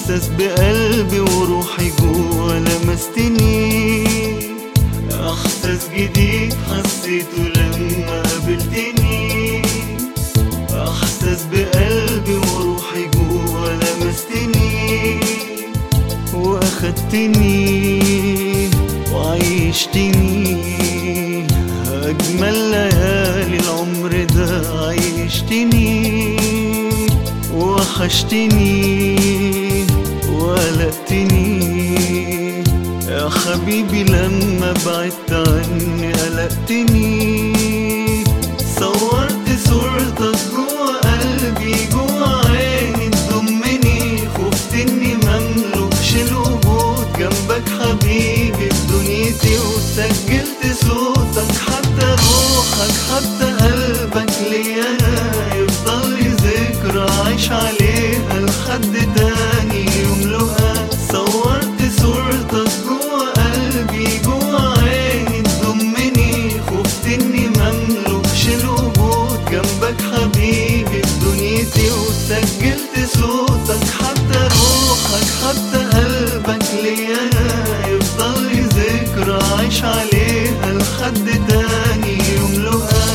احساس بقلبي وروحي جوا لمستني احساس جديد حسيته لما قابلتني احساس بقلبي وروحي جوا لمستني واخدتني وعيشتني اجمل ليالي العمر ده عيشتني وحشتني وقلقتني يا حبيبي لما بعدت عني قلقتني صورت صورتك جوا قلبي جوا عيني تضمني خفت اني مملكش الوجود جنبك حبيبي في دنيتي وسجلت صوتك حتى روحك حتى قلبك ليا انا يفضل لي ذكرى عايش عليها لحد تاني يملؤها صورت صورتك جوا قلبي جوا عيني تضمني خفت اني مملكش الوجود جنبك حبيبي في دنيتي وسجلت صوتك حتى روحك حتى قلبك ليا انا يفضل لي ذكرى عايش عليها لحد تاني يملؤها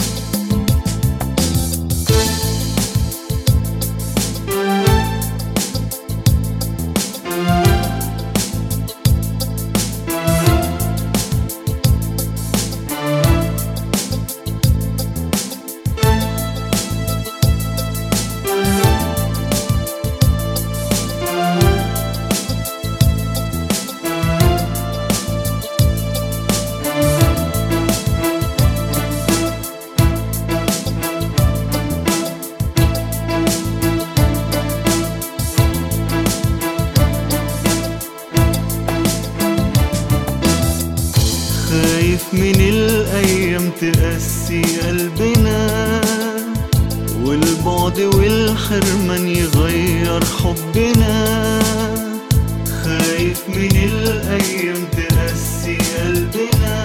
خايف من الأيام تقسي قلبنا والبعد والحرمان يغير حبنا خايف من الأيام تقسي قلبنا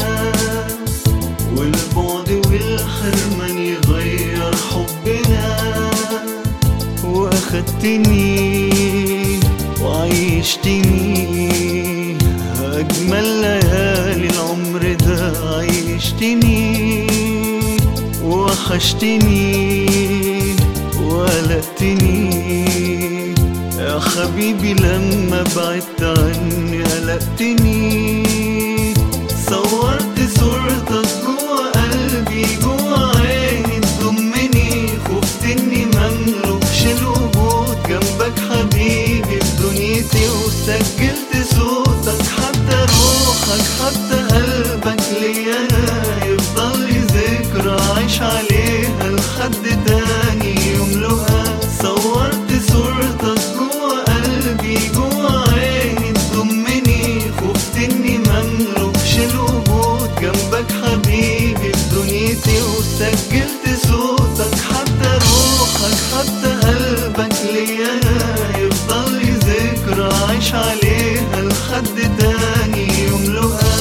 والبعد والحرمان يغير حبنا واخدتني وعيشتني أجمل ليالي العمر ده عيشتني وحشتني وقلقتني يا حبيبي لما بعدت عني قلقتني صورت صورتك جوا قلبي جوا عيني تضمني خفت اني مملكش الوجود جنبك حبيبي في دنيتي وسجلت صوتك حتى روحك حتى قلبك ليا انا يفضل لي ذكرى عايش عليها لحد تاني يملؤها صورت صورتك جوا قلبي جوا عيني تضمني خفت اني مملكش الوجود جنبك حبيبي في دنيتي وسجلت صوتك حتى روحك حتى قلبك ليا انا يفضل لي ذكرى عايش عليها لحد تاني يملؤها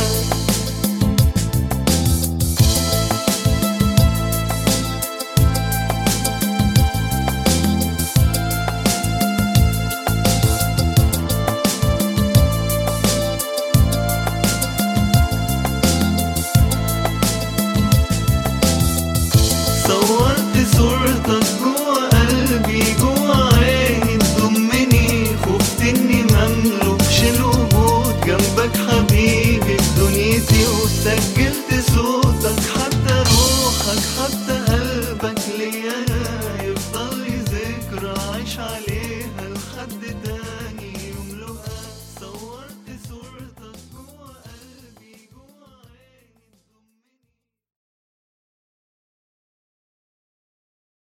صورت صورتك جوا قلبي جوا عيني تضمني خفت اني مملكش الوجود جنبك حبيبي في دنيتي وسجلت صوتك حتى روحك حتى قلبك ليا أنا يفضل لي ذكرى عايش عليها لحد تاني